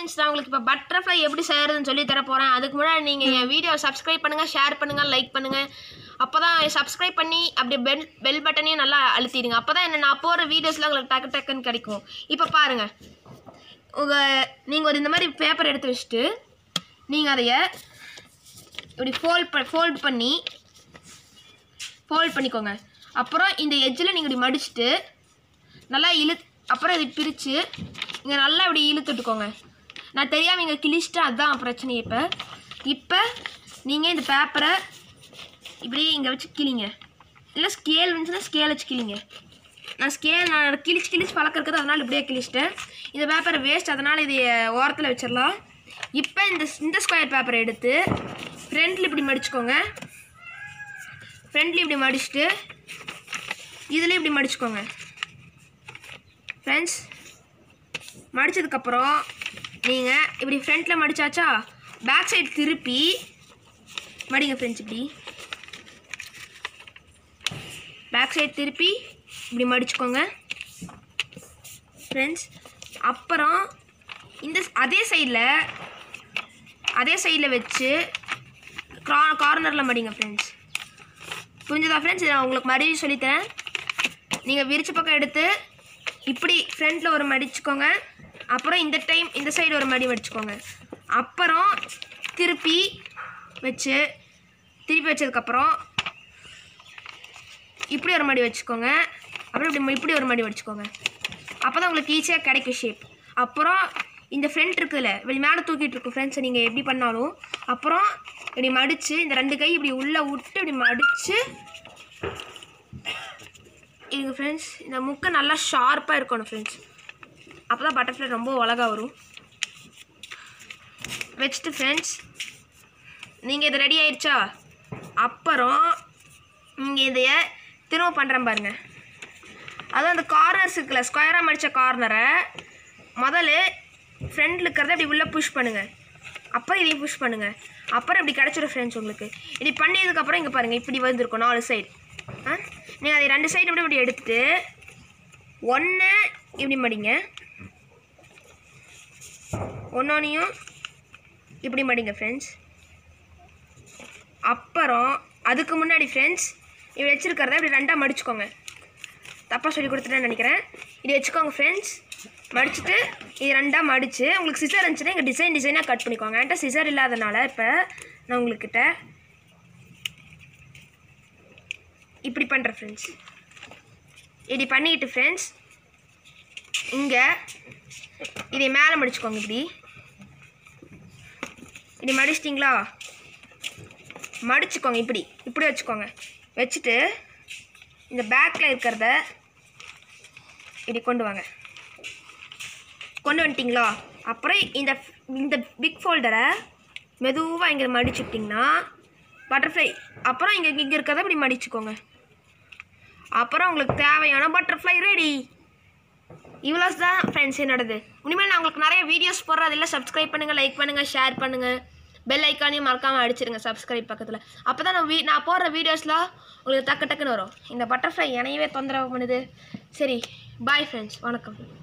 friends நான் உங்களுக்கு இப்போ பட்டர்ஃப்ளை எப்படி செய்யறதுன்னு சொல்லி தர போகிறேன் அதுக்கு முன்னாடி நீங்கள் என் வீடியோ சப்ஸ்கிரைப் பண்ணுங்கள் ஷேர் பண்ணுங்கள் லைக் பண்ணுங்கள் அப்போ தான் சப்ஸ்கிரைப் பண்ணி அப்படியே பெல் பெல் பட்டனையும் நல்லா அழுத்திடுங்க அப்போ தான் என்ன நான் போகிற வீடியோஸ்லாம் உங்களுக்கு டக்கு டக்குன்னு கிடைக்கும் இப்போ பாருங்கள் உங்கள் நீங்கள் ஒரு இந்த மாதிரி பேப்பர் எடுத்து வச்சுட்டு நீங்கள் அதைய இப்படி ஃபோல்ட் ப ஃபோல்ட் பண்ணி ஃபோல்ட் பண்ணிக்கோங்க அப்புறம் இந்த எட்ஜில் நீங்கள் இப்படி மடிச்சுட்டு நல்லா இழு அப்புறம் இதை பிரித்து இங்கே நல்லா இப்படி இழுத்துட்டுக்கோங்க நான் தெரியாமல் இங்கே கிழிச்சிட்டேன் அதுதான் பிரச்சனை இப்போ இப்போ நீங்கள் இந்த பேப்பரை இப்படி இங்கே வச்சு கிளிங்க இல்லை ஸ்கேல் இருந்துச்சுன்னா ஸ்கேல் வச்சு கிளிங்க நான் ஸ்கேல் நான் கிழிச்சு கிழிச்சு பழக்கம் இருக்குது அதனால் இப்படியே கிழிச்சிட்டேன் இந்த பேப்பரை வேஸ்ட் அதனால் இது ஓரத்தில் வச்சிடலாம் இப்போ இந்த இந்த ஸ்கொயர் பேப்பரை எடுத்து ஃப்ரண்ட்டில் இப்படி மடிச்சுக்கோங்க ஃப்ரண்ட்ல இப்படி மடிச்சுட்டு இதில் இப்படி மடிச்சுக்கோங்க ஃப்ரெண்ட்ஸ் மடித்ததுக்கப்புறம் நீங்கள் இப்படி ஃப்ரண்ட்டில் மடிச்சாச்சா பேக் சைடு திருப்பி மடிங்க ஃப்ரெண்ட்ஸ் இப்படி பேக் சைடு திருப்பி இப்படி மடிச்சுக்கோங்க ஃப்ரெண்ட்ஸ் அப்புறம் இந்த அதே சைடில் அதே சைடில் வச்சு கா கார்னரில் மடிங்க ஃப்ரெண்ட்ஸ் புரிஞ்சதா ஃப்ரெண்ட்ஸ் நான் உங்களுக்கு மறுபடியும் சொல்லித்தரேன் நீங்கள் விரிச்ச பக்கம் எடுத்து இப்படி ஃப்ரண்ட்டில் ஒரு மடிச்சுக்கோங்க அப்புறம் இந்த டைம் இந்த சைடு ஒரு மடி மடிச்சுக்கோங்க அப்புறம் திருப்பி வச்சு திருப்பி வச்சதுக்கப்புறம் இப்படி ஒரு மடி வச்சுக்கோங்க அப்புறம் இப்படி இப்படி ஒரு மடி வச்சுக்கோங்க அப்போ தான் உங்களுக்கு ஈஸியாக கிடைக்கும் ஷேப் அப்புறம் இந்த ஃப்ரண்ட் இருக்குல்ல இப்படி மேலே தூக்கிட்டு இருக்கும் ஃப்ரெண்ட்ஸை நீங்கள் எப்படி பண்ணாலும் அப்புறம் இப்படி மடித்து இந்த ரெண்டு கை இப்படி உள்ளே விட்டு இப்படி மடித்து இதுங்க ஃப்ரெண்ட்ஸ் இந்த முக்கை நல்லா ஷார்ப்பாக இருக்கணும் ஃப்ரெண்ட்ஸ் அப்போ தான் பட்டர்ஃப்ளை ரொம்ப அழகாக வரும் வச்சுட்டு ஃப்ரெண்ட்ஸ் நீங்கள் இது ரெடி ஆயிடுச்சா அப்புறம் நீங்கள் இதைய திரும்ப பண்ணுறேன் பாருங்கள் அதுவும் அந்த கார்னர்ஸ் இருக்குல்ல ஸ்கொயராக மடித்த கார்னரை முதல்ல ஃப்ரண்டில் இருக்கிறத இப்படி உள்ளே புஷ் பண்ணுங்கள் அப்புறம் இதையும் புஷ் பண்ணுங்கள் அப்புறம் இப்படி கிடச்சிடும் ஃப்ரெண்ட்ஸ் உங்களுக்கு இப்படி பண்ணதுக்கப்புறம் இங்கே பாருங்கள் இப்படி வந்திருக்கும் நாலு சைடு ஆ நீங்கள் அதை ரெண்டு சைடு இப்படி இப்படி எடுத்துட்டு ஒன்று இப்படி மடிங்க ஒன்றொன்னையும் இப்படி மடிங்க ஃப்ரெண்ட்ஸ் அப்புறம் அதுக்கு முன்னாடி ஃப்ரெண்ட்ஸ் இப்படி வச்சுருக்கிறத இப்படி ரெண்டாக மடிச்சுக்கோங்க தப்பாக சொல்லி கொடுத்துட்டேன்னு நினைக்கிறேன் இப்படி வச்சுக்கோங்க ஃப்ரெண்ட்ஸ் மடிச்சுட்டு இது ரெண்டாக மடித்து உங்களுக்கு சிசர் இருந்துச்சுன்னா இங்கே டிசைன் டிசைனாக கட் பண்ணிக்கோங்க என்கிட்ட சிசர் இல்லாதனால இப்போ நான் உங்கள்கிட்ட இப்படி பண்ணுறேன் ஃப்ரெண்ட்ஸ் இப்படி பண்ணிக்கிட்டு ஃப்ரெண்ட்ஸ் இங்கே இதை மேலே மடிச்சுக்கோங்க இப்படி இப்படி மடிச்சிட்டிங்களா மடிச்சுக்கோங்க இப்படி இப்படி வச்சுக்கோங்க வச்சுட்டு இந்த பேக்கில் இருக்கிறத இப்படி கொண்டு வாங்க கொண்டு வந்துட்டிங்களா அப்புறம் இந்த இந்த பிக் ஃபோல்டரை மெதுவாக இங்கே மடிச்சுட்டிங்கன்னா பட்டர்ஃப்ளை அப்புறம் இங்கே இங்கே இருக்கிறத இப்படி மடிச்சுக்கோங்க அப்புறம் உங்களுக்கு தேவையான பட்டர்ஃப்ளை ரெடி இவ்வளோ தான் ஃப்ரெண்ட்ஸ் என்னோடது இனிமேல் நான் உங்களுக்கு நிறைய வீடியோஸ் போடுறது இல்லை சப்ஸ்கிரைப் பண்ணுங்கள் லைக் பண்ணுங்கள் ஷேர் பண்ணுங்கள் பெல் ஐக்கானையும் மறக்காமல் அடிச்சிருங்க சப்ஸ்கிரைப் பக்கத்தில் அப்போ தான் நான் வீ நான் போடுற வீடியோஸ்லாம் உங்களுக்கு டக்கு டக்குன்னு வரும் இந்த பட்டர்ஃப்ளை என்னையவே தொந்தரவு பண்ணுது சரி பாய் ஃப்ரெண்ட்ஸ் வணக்கம்